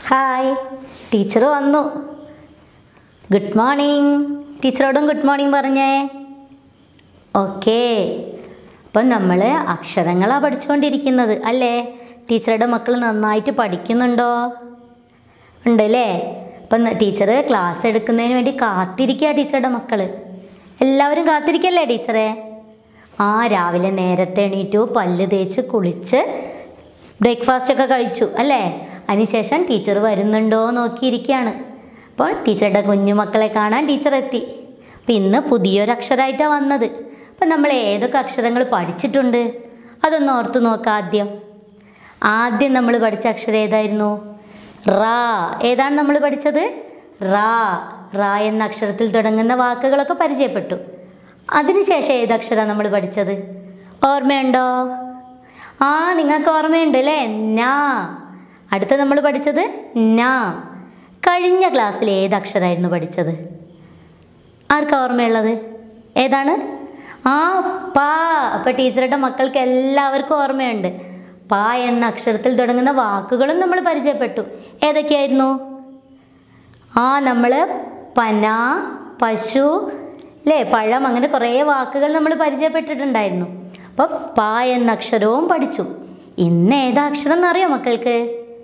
hi teacher വന്നു good morning ടീച്ചറോടും good morning പറഞ്ഞേ ഓക്കേ അപ്പം നമ്മൾ അക്ഷരങ്ങളാണ് പഠിച്ചുകൊണ്ടിരിക്കുന്നത് അല്ലേ ടീച്ചറുടെ മക്കൾ നന്നായിട്ട് പഠിക്കുന്നുണ്ടോ ഉണ്ടല്ലേ അപ്പം ടീച്ചർ ക്ലാസ് എടുക്കുന്നതിന് വേണ്ടി കാത്തിരിക്കുക ടീച്ചറുടെ മക്കൾ എല്ലാവരും കാത്തിരിക്കല്ലേ ടീച്ചറെ ആ രാവിലെ നേരത്തെ എണീറ്റു പല്ല് തേച്ച് കുളിച്ച് ബ്രേക്ക്ഫാസ്റ്റ് ഒക്കെ കഴിച്ചു അല്ലേ അതിനുശേഷം ടീച്ചർ വരുന്നുണ്ടോ നോക്കിയിരിക്കുകയാണ് അപ്പോൾ ടീച്ചറുടെ കുഞ്ഞുമക്കളെ കാണാൻ ടീച്ചർ എത്തി അപ്പം ഇന്ന് പുതിയൊരു അക്ഷരമായിട്ടാണ് വന്നത് അപ്പം നമ്മൾ ഏതൊക്കെ അക്ഷരങ്ങൾ പഠിച്ചിട്ടുണ്ട് അതൊന്ന് ഓർത്ത് നോക്കാം ആദ്യം ആദ്യം നമ്മൾ പഠിച്ച അക്ഷരം ഏതായിരുന്നു റാ ഏതാണ് നമ്മൾ പഠിച്ചത് റാ റാ എന്ന അക്ഷരത്തിൽ തുടങ്ങുന്ന വാക്കുകളൊക്കെ പരിചയപ്പെട്ടു അതിനുശേഷം ഏതക്ഷരമാണ് നമ്മൾ പഠിച്ചത് ഓർമ്മയുണ്ടോ ആ നിങ്ങൾക്ക് ഓർമ്മയുണ്ട് അല്ലേ നാ അടുത്ത നമ്മൾ പഠിച്ചത് നാ കഴിഞ്ഞ ക്ലാസ്സിൽ ഏത് അക്ഷരമായിരുന്നു പഠിച്ചത് ആർക്കാ ഓർമ്മയുള്ളത് ഏതാണ് ആ പാ അപ്പോൾ ടീച്ചറുടെ മക്കൾക്ക് എല്ലാവർക്കും ഓർമ്മയുണ്ട് പാ എന്ന അക്ഷരത്തിൽ തുടങ്ങുന്ന വാക്കുകളും നമ്മൾ പരിചയപ്പെട്ടു ഏതൊക്കെയായിരുന്നു ആ നമ്മൾ പന പശു അല്ലേ പഴം അങ്ങനെ കുറേ വാക്കുകൾ നമ്മൾ പരിചയപ്പെട്ടിട്ടുണ്ടായിരുന്നു അപ്പോൾ പാ എന്ന അക്ഷരവും പഠിച്ചു ഇന്ന് ഏതാ അക്ഷരം എന്നറിയോ മക്കൾക്ക്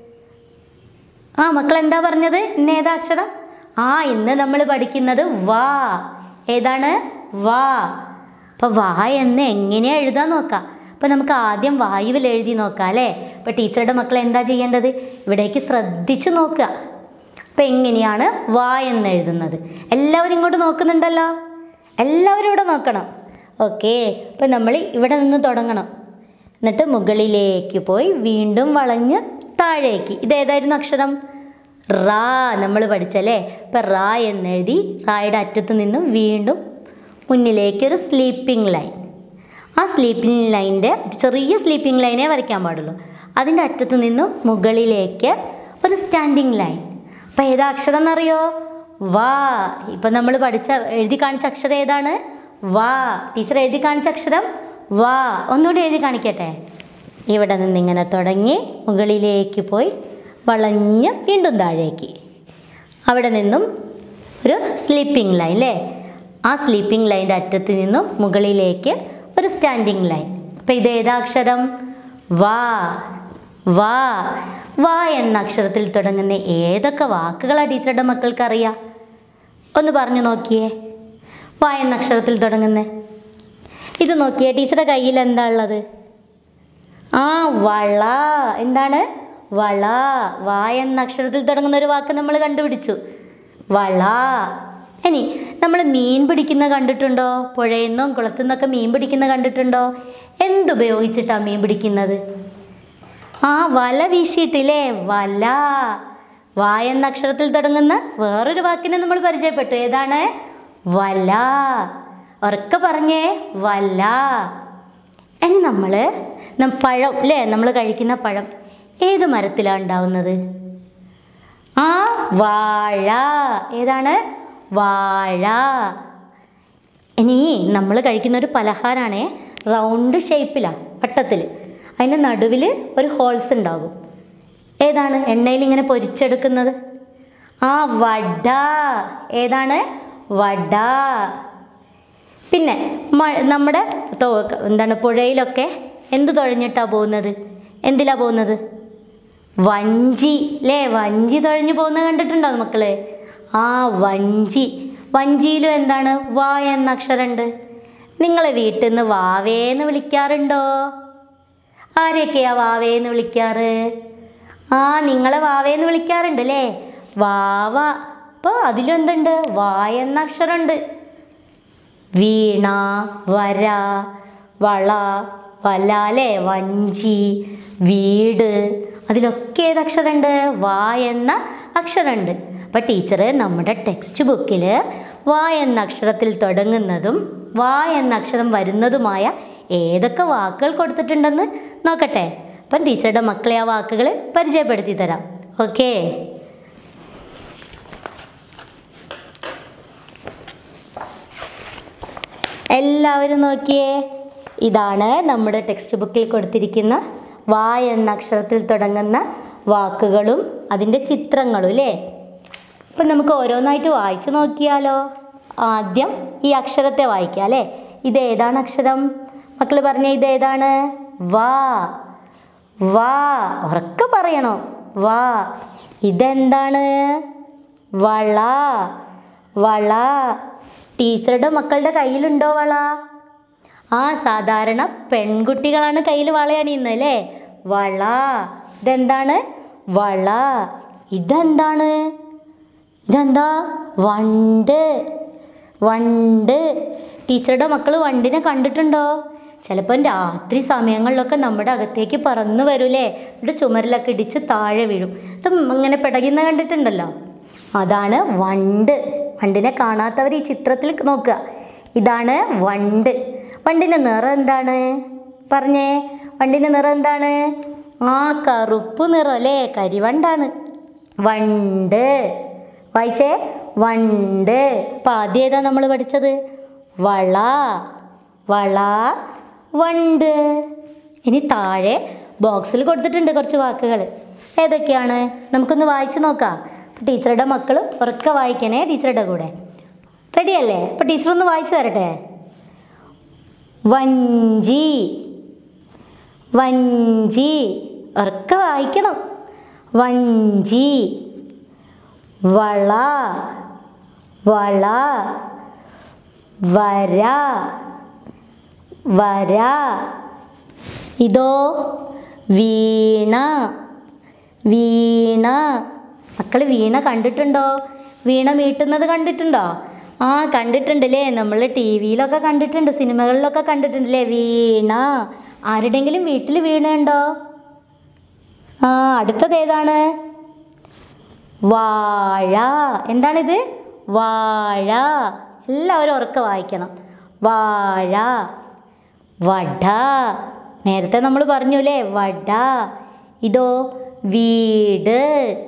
ആ മക്കൾ എന്താ പറഞ്ഞത് ഇന്ന് ഏതാ അക്ഷരം ആ ഇന്ന് നമ്മൾ പഠിക്കുന്നത് വാ ഏതാണ് വാ അപ്പോൾ വാ എന്ന് എങ്ങനെയാ എഴുതാൻ നോക്കാം അപ്പോൾ നമുക്ക് ആദ്യം വായുവിൽ എഴുതി നോക്കാം അല്ലേ അപ്പോൾ ടീച്ചറുടെ മക്കൾ എന്താ ചെയ്യേണ്ടത് ഇവിടേക്ക് ശ്രദ്ധിച്ചു നോക്കുക അപ്പോൾ എങ്ങനെയാണ് വാ എന്ന് എഴുതുന്നത് എല്ലാവരും ഇങ്ങോട്ട് നോക്കുന്നുണ്ടല്ലോ എല്ലാവരും ഇവിടെ നോക്കണം ഓക്കെ അപ്പോൾ നമ്മൾ ഇവിടെ നിന്ന് തുടങ്ങണം എന്നിട്ട് മുകളിലേക്ക് പോയി വീണ്ടും വളഞ്ഞ് താഴേക്ക് ഇതേതായിരുന്നു അക്ഷരം റാ നമ്മൾ പഠിച്ചല്ലേ ഇപ്പം റാ എന്നെഴുതി റായുടെ അറ്റത്ത് നിന്നും വീണ്ടും മുന്നിലേക്ക് ഒരു സ്ലീപ്പിംഗ് ലൈൻ ആ സ്ലീപ്പിംഗ് ലൈനിൻ്റെ ചെറിയ സ്ലീപ്പിംഗ് ലൈനേ വരയ്ക്കാൻ പാടുള്ളൂ അതിൻ്റെ അറ്റത്ത് നിന്നും മുകളിലേക്ക് ഒരു സ്റ്റാൻഡിങ് ലൈൻ അപ്പം ഏതാ അക്ഷരം എന്നറിയോ വാ ഇപ്പം നമ്മൾ പഠിച്ച എഴുതി കാണിച്ച അക്ഷരം ഏതാണ് വാ ടീച്ചർ എഴുതി കാണിച്ച അക്ഷരം വാ ഒന്നുകൂടി എഴുതി കാണിക്കട്ടെ ഇവിടെ നിന്ന് ഇങ്ങനെ തുടങ്ങി മുകളിലേക്ക് പോയി വളഞ്ഞ് വീണ്ടും താഴേക്ക് അവിടെ നിന്നും ഒരു സ്ലീപ്പിംഗ് ലൈൻ അല്ലേ ആ സ്ലീപ്പിംഗ് ലൈൻ്റെ അറ്റത്ത് നിന്നും മുകളിലേക്ക് ഒരു സ്റ്റാൻഡിങ് ലൈൻ അപ്പം ഇത് ഏതാ അക്ഷരം വാ വാ വാ എന്ന അക്ഷരത്തിൽ തുടങ്ങുന്ന ഏതൊക്കെ വാക്കുകളാണ് ടീച്ചറുടെ മക്കൾക്ക് അറിയാം ഒന്ന് പറഞ്ഞു നോക്കിയേ വാ എന്ന അക്ഷരത്തിൽ തുടങ്ങുന്നേ ഇത് നോക്കിയേ ടീച്ചറുടെ കയ്യിൽ എന്താ ഉള്ളത് ആ വള എന്താണ് വള വാ എന്ന അക്ഷരത്തിൽ തുടങ്ങുന്ന ഒരു വാക്ക് നമ്മൾ കണ്ടുപിടിച്ചു വള ഇനി നമ്മൾ മീൻ പിടിക്കുന്ന കണ്ടിട്ടുണ്ടോ പുഴയിൽ നിന്നും കുളത്തു നിന്നൊക്കെ മീൻ പിടിക്കുന്ന കണ്ടിട്ടുണ്ടോ എന്തുപയോഗിച്ചിട്ടാണ് മീൻ പിടിക്കുന്നത് ആ വല വീശിയിട്ടില്ലേ വല വാ എന്ന അക്ഷരത്തിൽ തുടങ്ങുന്ന വേറൊരു വാക്കിനെ നമ്മൾ പരിചയപ്പെട്ടു ഏതാണ് വല ഉറക്കെ പറഞ്ഞേ വല ഇനി നമ്മൾ പഴം അല്ലേ നമ്മൾ കഴിക്കുന്ന പഴം ഏത് മരത്തിലാണ് ഉണ്ടാവുന്നത് ആ വാഴ ഏതാണ് വാഴ ഇനി നമ്മൾ കഴിക്കുന്ന ഒരു പലഹാരമാണേ റൗണ്ട് ഷേപ്പിലാണ് വട്ടത്തിൽ അതിൻ്റെ നടുവിൽ ഒരു ഹോൾസ് ഉണ്ടാകും ഏതാണ് എണ്ണയിൽ ഇങ്ങനെ പൊരിച്ചെടുക്കുന്നത് ആ വട ഏതാണ് വട പിന്നെ മഴ നമ്മുടെ തോ- എന്താണ് പുഴയിലൊക്കെ എന്ത് തുഴഞ്ഞിട്ടാണ് പോകുന്നത് എന്തിലാ പോകുന്നത് വഞ്ചി അല്ലേ വഞ്ചി തുഴഞ്ഞു പോകുന്നത് കണ്ടിട്ടുണ്ടോ മക്കള് ആ വഞ്ചി വഞ്ചിയിലും എന്താണ് വാ എന്ന അക്ഷരമുണ്ട് നിങ്ങളെ വീട്ടിൽ നിന്ന് വാവേന്ന് വിളിക്കാറുണ്ടോ ആരെയൊക്കെയാ വാവേന്ന് വിളിക്കാറ് ആ നിങ്ങളെ വാവേന്ന് വിളിക്കാറുണ്ട് അല്ലേ വാവ അപ്പോൾ അതിലും എന്തുണ്ട് വാ എന്ന അക്ഷരമുണ്ട് വീണ വര വള വല അല്ലേ വഞ്ചി വീട് അതിലൊക്കെ ഏത് അക്ഷരമുണ്ട് വാ എന്ന അക്ഷരമുണ്ട് അപ്പം ടീച്ചർ നമ്മുടെ ടെക്സ്റ്റ് ബുക്കിൽ വാ എന്ന അക്ഷരത്തിൽ തുടങ്ങുന്നതും വാ എന്ന അക്ഷരം വരുന്നതുമായ ഏതൊക്കെ വാക്കുകൾ കൊടുത്തിട്ടുണ്ടെന്ന് നോക്കട്ടെ അപ്പം ടീച്ചറുടെ മക്കളെ ആ വാക്കുകൾ പരിചയപ്പെടുത്തി തരാം ഓക്കേ എല്ലാവരും നോക്കിയേ ഇതാണ് നമ്മുടെ ടെക്സ്റ്റ് ബുക്കിൽ കൊടുത്തിരിക്കുന്ന വാ എന്ന അക്ഷരത്തിൽ തുടങ്ങുന്ന വാക്കുകളും അതിൻ്റെ ചിത്രങ്ങളും അല്ലേ അപ്പം നമുക്ക് ഓരോന്നായിട്ട് വായിച്ചു നോക്കിയാലോ ആദ്യം ഈ അക്ഷരത്തെ വായിക്കാം അല്ലേ ഇത് ഏതാണ് അക്ഷരം മക്കൾ പറഞ്ഞ ഇത് ഏതാണ് വാ വാ ഉറക്കെ പറയണോ വാ ഇതെന്താണ് വള വള ടീച്ചറുടെ മക്കളുടെ കയ്യിലുണ്ടോ വള ആ സാധാരണ പെൺകുട്ടികളാണ് കയ്യിൽ വള അണിയുന്നത് അല്ലേ വള ഇതെന്താണ് വള ഇതെന്താണ് ഇതെന്താ വണ്ട് വണ്ട് ടീച്ചറുടെ മക്കൾ വണ്ടിനെ കണ്ടിട്ടുണ്ടോ ചിലപ്പം രാത്രി സമയങ്ങളിലൊക്കെ നമ്മുടെ അകത്തേക്ക് പറന്നു വരൂലേ ഇവിടെ ചുമരിലൊക്കെ ഇടിച്ച് താഴെ വീഴും ഇത് ഇങ്ങനെ പിടയുന്ന കണ്ടിട്ടുണ്ടല്ലോ അതാണ് വണ്ട് വണ്ടിനെ കാണാത്തവർ ഈ ചിത്രത്തിൽ നോക്കുക ഇതാണ് വണ്ട് വണ്ടിൻ്റെ നിറം എന്താണ് പറഞ്ഞേ വണ്ടിൻ്റെ നിറം എന്താണ് ആ കറുപ്പ് നിറം അല്ലേ കരിവണ്ടാണ് വണ്ട് വായിച്ചേ വണ്ട് അപ്പം ആദ്യം ഏതാ നമ്മൾ പഠിച്ചത് വള വള വണ്ട് ഇനി താഴെ ബോക്സിൽ കൊടുത്തിട്ടുണ്ട് കുറച്ച് വാക്കുകൾ ഏതൊക്കെയാണ് നമുക്കൊന്ന് വായിച്ചു നോക്കാം ടീച്ചറുടെ മക്കളും ഉറക്കെ വായിക്കണേ ടീച്ചറുടെ കൂടെ റെഡിയല്ലേ അപ്പോൾ ടീച്ചർ ഒന്ന് വായിച്ചു തരട്ടെ വഞ്ചി വഞ്ചി ഉറക്കെ വായിക്കണം വഞ്ചി വള വള വര വര ഇതോ വീണ വീണ മക്കൾ വീണ കണ്ടിട്ടുണ്ടോ വീണ മീട്ടുന്നത് കണ്ടിട്ടുണ്ടോ ആ കണ്ടിട്ടുണ്ടല്ലേ നമ്മൾ ടി വിയിലൊക്കെ കണ്ടിട്ടുണ്ട് സിനിമകളിലൊക്കെ കണ്ടിട്ടുണ്ടല്ലേ വീണ ആരുടെങ്കിലും വീട്ടിൽ വീണുണ്ടോ ആ അടുത്തത് ഏതാണ് വാഴ എന്താണിത് വാഴ എല്ലാവരും ഉറക്കെ വായിക്കണം വാഴ വട നേരത്തെ നമ്മൾ പറഞ്ഞു അല്ലേ വട ഇതോ വീട്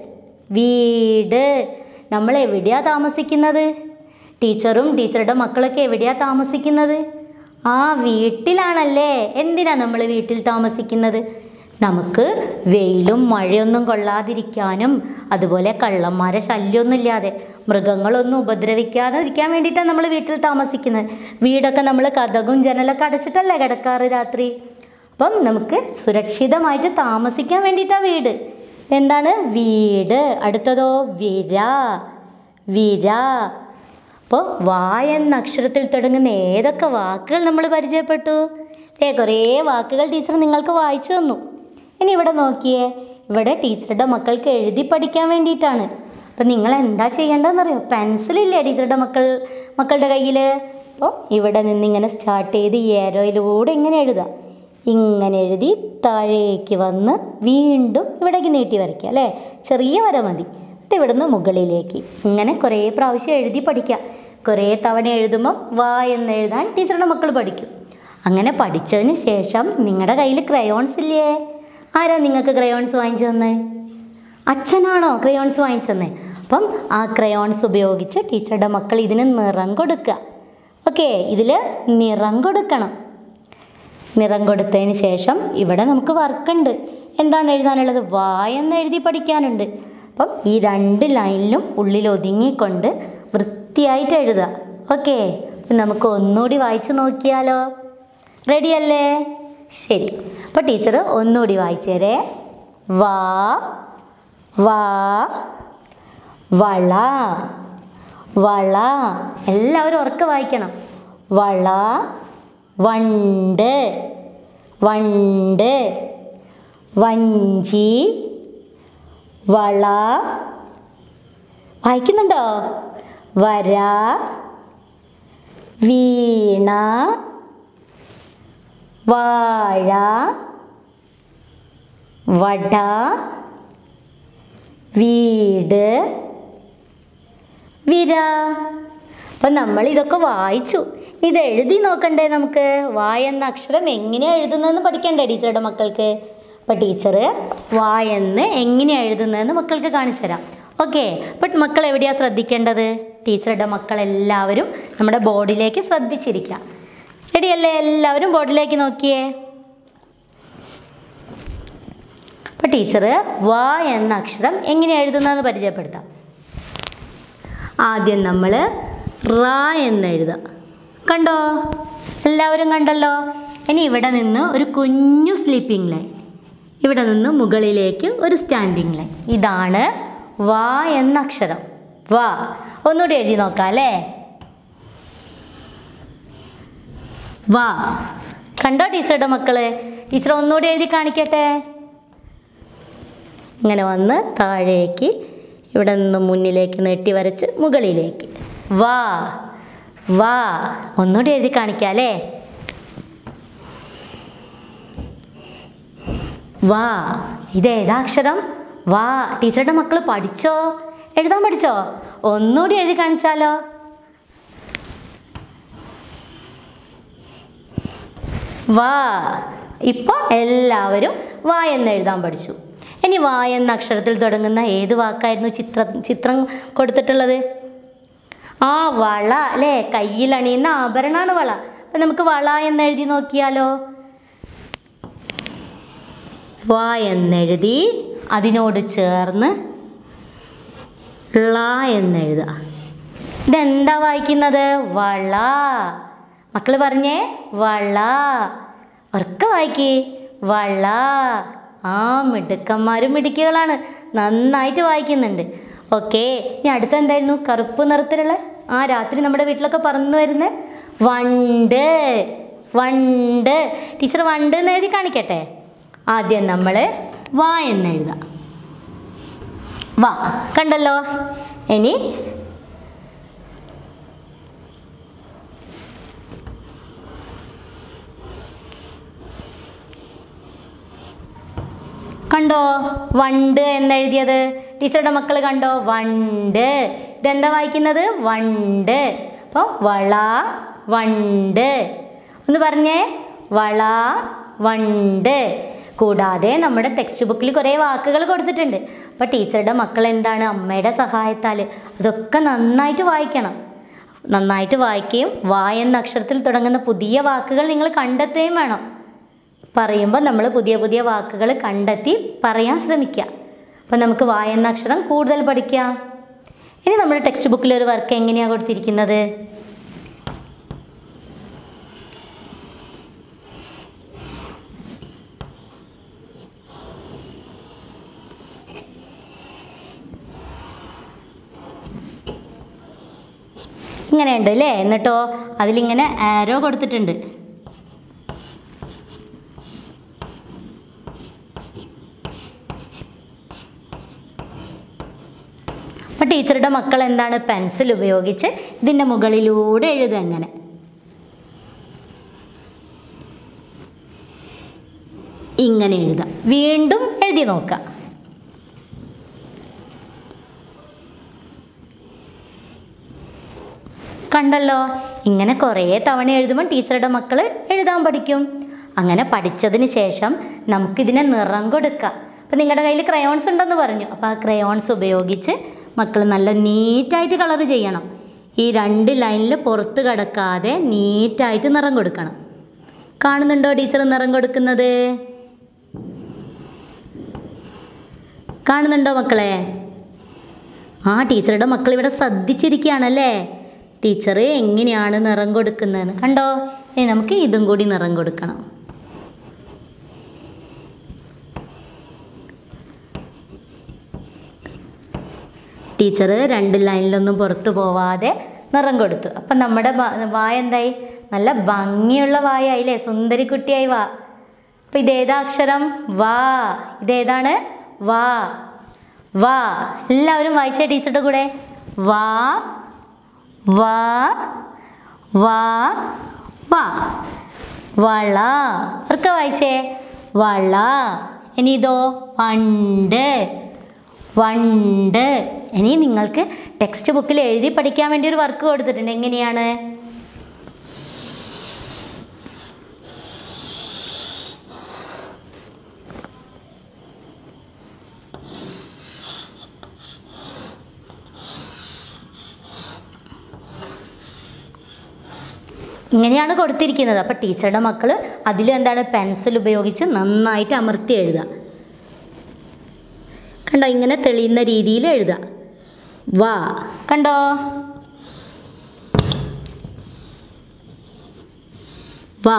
വീട് നമ്മൾ എവിടെയാ താമസിക്കുന്നത് ടീച്ചറും ടീച്ചറുടെ മക്കളൊക്കെ എവിടെയാ താമസിക്കുന്നത് ആ വീട്ടിലാണല്ലേ എന്തിനാ നമ്മൾ വീട്ടിൽ താമസിക്കുന്നത് നമുക്ക് വെയിലും മഴയൊന്നും കൊള്ളാതിരിക്കാനും അതുപോലെ കള്ളന്മാരെ ശല്യമൊന്നുമില്ലാതെ മൃഗങ്ങളൊന്നും ഉപദ്രവിക്കാതെ ഇരിക്കാൻ വേണ്ടിയിട്ടാണ് നമ്മൾ വീട്ടിൽ താമസിക്കുന്നത് വീടൊക്കെ നമ്മൾ കഥകും ജനലൊക്കെ അടച്ചിട്ടല്ലേ കിടക്കാറ് രാത്രി അപ്പം നമുക്ക് സുരക്ഷിതമായിട്ട് താമസിക്കാൻ വേണ്ടിയിട്ടാണ് വീട് എന്താണ് വീട് അടുത്തതോ വിര വിര അപ്പോൾ വാ എന്ന അക്ഷരത്തിൽ തുടങ്ങുന്ന ഏതൊക്കെ വാക്കുകൾ നമ്മൾ പരിചയപ്പെട്ടു അല്ലേ കുറേ വാക്കുകൾ ടീച്ചർ നിങ്ങൾക്ക് വായിച്ചു തന്നു ഇനി ഇവിടെ നോക്കിയേ ഇവിടെ ടീച്ചറുടെ മക്കൾക്ക് എഴുതി പഠിക്കാൻ വേണ്ടിയിട്ടാണ് അപ്പം നിങ്ങൾ എന്താ ചെയ്യേണ്ടതെന്നറിയോ പെൻസിലില്ലേ ടീച്ചറുടെ മക്കൾ മക്കളുടെ കയ്യിൽ അപ്പോൾ ഇവിടെ നിന്ന് ഇങ്ങനെ സ്റ്റാർട്ട് ചെയ്ത് ഈ ഏരോയിലൂടെ ഇങ്ങനെ എഴുതുക ഇങ്ങനെ എഴുതി താഴേക്ക് വന്ന് വീണ്ടും ഇവിടേക്ക് നീട്ടി വരയ്ക്കുക അല്ലേ ചെറിയ വര മതി എന്നിട്ട് ഇവിടുന്ന് മുകളിലേക്ക് ഇങ്ങനെ കുറേ പ്രാവശ്യം എഴുതി പഠിക്കുക കുറേ തവണ എഴുതുമ്പം വാ എന്ന് എഴുതാൻ ടീച്ചറുടെ മക്കൾ പഠിക്കും അങ്ങനെ പഠിച്ചതിന് ശേഷം നിങ്ങളുടെ കയ്യിൽ ക്രയോൺസ് ഇല്ലേ ആരാ നിങ്ങൾക്ക് ക്രയോൺസ് വാങ്ങിച്ചു തന്നേ അച്ഛനാണോ ക്രയോൺസ് വാങ്ങിച്ചു തന്നേ അപ്പം ആ ക്രയോൺസ് ഉപയോഗിച്ച് ടീച്ചറുടെ മക്കൾ ഇതിന് നിറം കൊടുക്കുക ഓക്കെ ഇതിൽ നിറം കൊടുക്കണം നിറം കൊടുത്തതിന് ശേഷം ഇവിടെ നമുക്ക് വർക്കുണ്ട് എന്താണ് എഴുതാനുള്ളത് വാ എന്ന് എഴുതി പഠിക്കാനുണ്ട് അപ്പം ഈ രണ്ട് ലൈനിലും ഉള്ളിൽ ഒതുങ്ങിക്കൊണ്ട് വൃത്തിയായിട്ട് എഴുതുക ഓക്കെ അപ്പം നമുക്ക് ഒന്നുകൂടി വായിച്ചു നോക്കിയാലോ റെഡിയല്ലേ ശരി അപ്പോൾ ടീച്ചർ ഒന്നുകൂടി വായിച്ചേരേ വാ വാ വള വള എല്ലാവരും ഉറക്കെ വായിക്കണം വള വണ്ട് വണ്ട് വഞ്ചി വള വായിക്കുന്നുണ്ടോ വര വീണ വാഴ വട വീട് വിര അപ്പം നമ്മൾ ഇതൊക്കെ വായിച്ചു ഇത് എഴുതി നോക്കണ്ടേ നമുക്ക് വായ എന്ന അക്ഷരം എങ്ങനെയാണ് എഴുതുന്നതെന്ന് പഠിക്കണ്ടേ ടീച്ചറുടെ മക്കൾക്ക് അപ്പം ടീച്ചർ വായ എന്ന് എങ്ങനെയാണ് എഴുതുന്നതെന്ന് മക്കൾക്ക് കാണിച്ചു തരാം ഓക്കെ അപ്പം മക്കൾ എവിടെയാണ് ശ്രദ്ധിക്കേണ്ടത് ടീച്ചറുടെ മക്കളെല്ലാവരും നമ്മുടെ ബോർഡിലേക്ക് ശ്രദ്ധിച്ചിരിക്കുക റെഡിയല്ലേ എല്ലാവരും ബോർഡിലേക്ക് നോക്കിയേ അപ്പം ടീച്ചർ വ എന്ന അക്ഷരം എങ്ങനെ എഴുതുന്നതെന്ന് പരിചയപ്പെടുത്താം ആദ്യം നമ്മൾ റ എന്ന് എഴുതാം കണ്ടോ എല്ലാവരും കണ്ടല്ലോ ഇനി ഇവിടെ നിന്ന് ഒരു കുഞ്ഞു സ്ലീപ്പിംഗ് ലൈൻ ഇവിടെ നിന്ന് മുകളിലേക്ക് ഒരു സ്റ്റാൻഡിങ് ലൈൻ ഇതാണ് വ എന്ന അക്ഷരം വ ഒന്നുകൂടി എഴുതി നോക്കാം അല്ലേ വാ കണ്ടോ ടീച്ചറുടെ മക്കള് ടീച്ചർ ഒന്നുകൂടി എഴുതി കാണിക്കട്ടെ ഇങ്ങനെ വന്ന് താഴേക്ക് ഇവിടെ നിന്ന് മുന്നിലേക്ക് നെട്ടി വരച്ച് മുകളിലേക്ക് വാ വാ ഒന്നുകൂടി എഴുതി കാണിക്കാം അല്ലേ വാ ഇതേതാ അക്ഷരം വാ ടീച്ചറുടെ മക്കൾ പഠിച്ചോ എഴുതാൻ പഠിച്ചോ ഒന്നുകൂടി എഴുതി കാണിച്ചാലോ വാ ഇപ്പോൾ എല്ലാവരും വാ എന്ന് എഴുതാൻ പഠിച്ചു ഇനി വാ എന്ന അക്ഷരത്തിൽ തുടങ്ങുന്ന ഏത് വാക്കായിരുന്നു ചിത്ര ചിത്രം കൊടുത്തിട്ടുള്ളത് ആ വള അല്ലേ കയ്യിൽ അണിയുന്ന ആഭരണമാണ് വള അപ്പം നമുക്ക് വള എന്ന് എഴുതി നോക്കിയാലോ വാ എന്നെഴുതി അതിനോട് ചേർന്ന് ള എന്നെഴുതുക ഇതെന്താ വായിക്കുന്നത് വള മക്കൾ പറഞ്ഞേ വള ഉറക്കെ വായിക്കേ വള ആ മിടുക്കന്മാരും മിടുക്കികളാണ് നന്നായിട്ട് വായിക്കുന്നുണ്ട് ഓക്കെ ഇനി അടുത്ത എന്തായിരുന്നു കറുപ്പ് നിറത്തിലുള്ള ആ രാത്രി നമ്മുടെ വീട്ടിലൊക്കെ പറന്നു വരുന്ന വണ്ട് വണ്ട് ടീച്ചർ വണ്ട് എന്ന് എഴുതി കാണിക്കട്ടെ ആദ്യം നമ്മൾ വാ എന്ന് എഴുതാം വാ കണ്ടല്ലോ ഇനി കണ്ടോ വണ്ട് എന്നെഴുതിയത് ടീച്ചറുടെ മക്കൾ കണ്ടോ വണ്ട് ഇതെന്താ വായിക്കുന്നത് വണ്ട് അപ്പോൾ വള വണ്ട് ഒന്ന് പറഞ്ഞേ വള വണ്ട് കൂടാതെ നമ്മുടെ ടെക്സ്റ്റ് ബുക്കിൽ കുറേ വാക്കുകൾ കൊടുത്തിട്ടുണ്ട് അപ്പോൾ ടീച്ചറുടെ മക്കൾ എന്താണ് അമ്മയുടെ സഹായത്താൽ അതൊക്കെ നന്നായിട്ട് വായിക്കണം നന്നായിട്ട് വായിക്കുകയും വാ എന്ന അക്ഷരത്തിൽ തുടങ്ങുന്ന പുതിയ വാക്കുകൾ നിങ്ങൾ കണ്ടെത്തുകയും വേണം പറയുമ്പോൾ നമ്മൾ പുതിയ പുതിയ വാക്കുകൾ കണ്ടെത്തി പറയാൻ ശ്രമിക്കുക അപ്പോൾ നമുക്ക് വാ എന്ന അക്ഷരം കൂടുതൽ പഠിക്കാം ഇനി നമ്മുടെ ടെക്സ്റ്റ് ബുക്കിൽ ഒരു വർക്ക് എങ്ങനെയാണ് കൊടുത്തിരിക്കുന്നത് ഇങ്ങനെയുണ്ട് അല്ലേ എന്നിട്ടോ അതിലിങ്ങനെ ആരോ കൊടുത്തിട്ടുണ്ട് അപ്പോൾ ടീച്ചറുടെ മക്കൾ എന്താണ് പെൻസിൽ ഉപയോഗിച്ച് ഇതിൻ്റെ മുകളിലൂടെ എഴുതുക എങ്ങനെ ഇങ്ങനെ എഴുതാം വീണ്ടും എഴുതി നോക്കുക കണ്ടല്ലോ ഇങ്ങനെ കുറേ തവണ എഴുതുമ്പോൾ ടീച്ചറുടെ മക്കൾ എഴുതാൻ പഠിക്കും അങ്ങനെ പഠിച്ചതിന് ശേഷം നമുക്കിതിനെ നിറം കൊടുക്കാം അപ്പോൾ നിങ്ങളുടെ കയ്യിൽ ക്രയോൺസ് ഉണ്ടെന്ന് പറഞ്ഞു അപ്പോൾ ആ ക്രയോൺസ് ഉപയോഗിച്ച് മക്കൾ നല്ല നീറ്റായിട്ട് കളർ ചെയ്യണം ഈ രണ്ട് ലൈനിൽ പുറത്ത് കിടക്കാതെ നീറ്റായിട്ട് നിറം കൊടുക്കണം കാണുന്നുണ്ടോ ടീച്ചർ നിറം കൊടുക്കുന്നത് കാണുന്നുണ്ടോ മക്കളെ ആ ടീച്ചറുടെ മക്കൾ ഇവിടെ ശ്രദ്ധിച്ചിരിക്കുകയാണല്ലേ ടീച്ചർ എങ്ങനെയാണ് നിറം കൊടുക്കുന്നതെന്ന് കണ്ടോ ഇനി നമുക്ക് ഇതും കൂടി നിറം കൊടുക്കണം ടീച്ചർ രണ്ട് ലൈനിലൊന്നും പുറത്തു പോവാതെ നിറം കൊടുത്തു അപ്പം നമ്മുടെ വ- വായ എന്തായി നല്ല ഭംഗിയുള്ള വായായില്ലേ സുന്ദരിക്കുട്ടിയായി വാ അപ്പം ഇതേതാ അക്ഷരം വാ ഇതേതാണ് വാ വാ എല്ലാവരും വായിച്ചേ ടീച്ചറുടെ കൂടെ വാ വാ വാ വാ വള ഒക്കെ വായിച്ചേ വള ഇനി ഇതോ വണ്ട് വണ്ട് ഇനി നിങ്ങൾക്ക് ടെക്സ്റ്റ് ബുക്കിൽ എഴുതി പഠിക്കാൻ വേണ്ടി ഒരു വർക്ക് കൊടുത്തിട്ടുണ്ട് എങ്ങനെയാണ് ഇങ്ങനെയാണ് കൊടുത്തിരിക്കുന്നത് അപ്പോൾ ടീച്ചറുടെ മക്കൾ അതിലും എന്താണ് പെൻസിൽ ഉപയോഗിച്ച് നന്നായിട്ട് അമർത്തി എഴുതുക കണ്ടോ ഇങ്ങനെ തെളിയുന്ന രീതിയിൽ എഴുതുക വാ കണ്ടോ വാ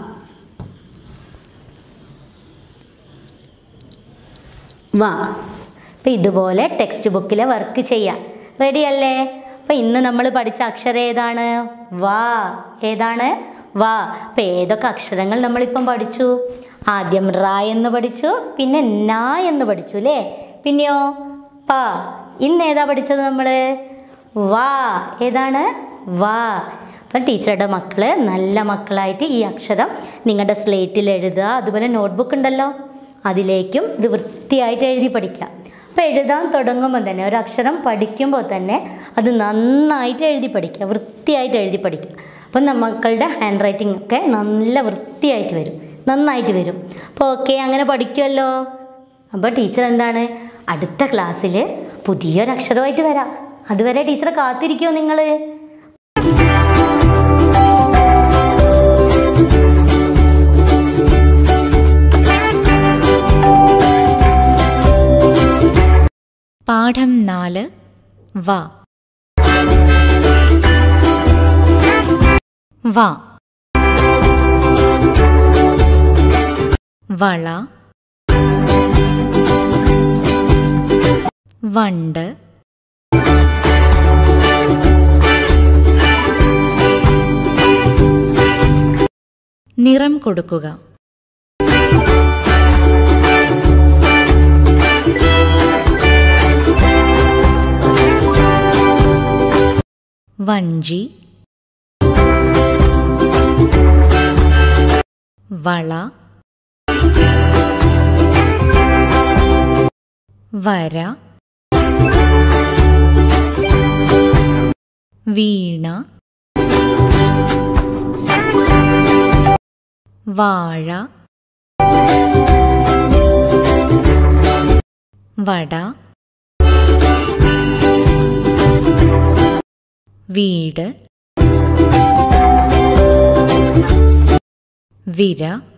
വാ അപ്പം ഇതുപോലെ ടെക്സ്റ്റ് ബുക്കിലെ വർക്ക് ചെയ്യാം റെഡി അല്ലേ അപ്പം ഇന്ന് നമ്മൾ പഠിച്ച അക്ഷരം ഏതാണ് വാ ഏതാണ് വാ അപ്പം ഏതൊക്കെ അക്ഷരങ്ങൾ നമ്മളിപ്പം പഠിച്ചു ആദ്യം റ എന്ന് പഠിച്ചു പിന്നെ ന എന്ന് പഠിച്ചു അല്ലേ പിന്നെയോ പ ഇന്ന് ഏതാ പഠിച്ചത് നമ്മൾ വാ ഏതാണ് വാ അപ്പം ടീച്ചറുടെ മക്കൾ നല്ല മക്കളായിട്ട് ഈ അക്ഷരം നിങ്ങളുടെ സ്ലേറ്റിൽ എഴുതുക അതുപോലെ നോട്ട്ബുക്ക് ഉണ്ടല്ലോ അതിലേക്കും ഇത് വൃത്തിയായിട്ട് എഴുതി പഠിക്കുക അപ്പോൾ എഴുതാൻ തുടങ്ങുമ്പോൾ തന്നെ ഒരു അക്ഷരം പഠിക്കുമ്പോൾ തന്നെ അത് നന്നായിട്ട് എഴുതി പഠിക്കുക വൃത്തിയായിട്ട് എഴുതി പഠിക്കുക അപ്പം നമ്മക്കളുടെ ഹാൻഡ് റൈറ്റിംഗ് ഒക്കെ നല്ല വൃത്തിയായിട്ട് വരും നന്നായിട്ട് വരും അപ്പോൾ ഓക്കെ അങ്ങനെ പഠിക്കുമല്ലോ അപ്പോൾ ടീച്ചർ എന്താണ് അടുത്ത ക്ലാസ്സിൽ പുതിയൊരു അക്ഷരമായിട്ട് വരാം അതുവരെ ടീച്ചറെ കാത്തിരിക്കുമോ നിങ്ങൾ പാഠം നാല് വ വ വള വണ്ട് നിറം കൊടുക്കുക വഞ്ചി വള വര വീണ വാഴ വട വീട് വിര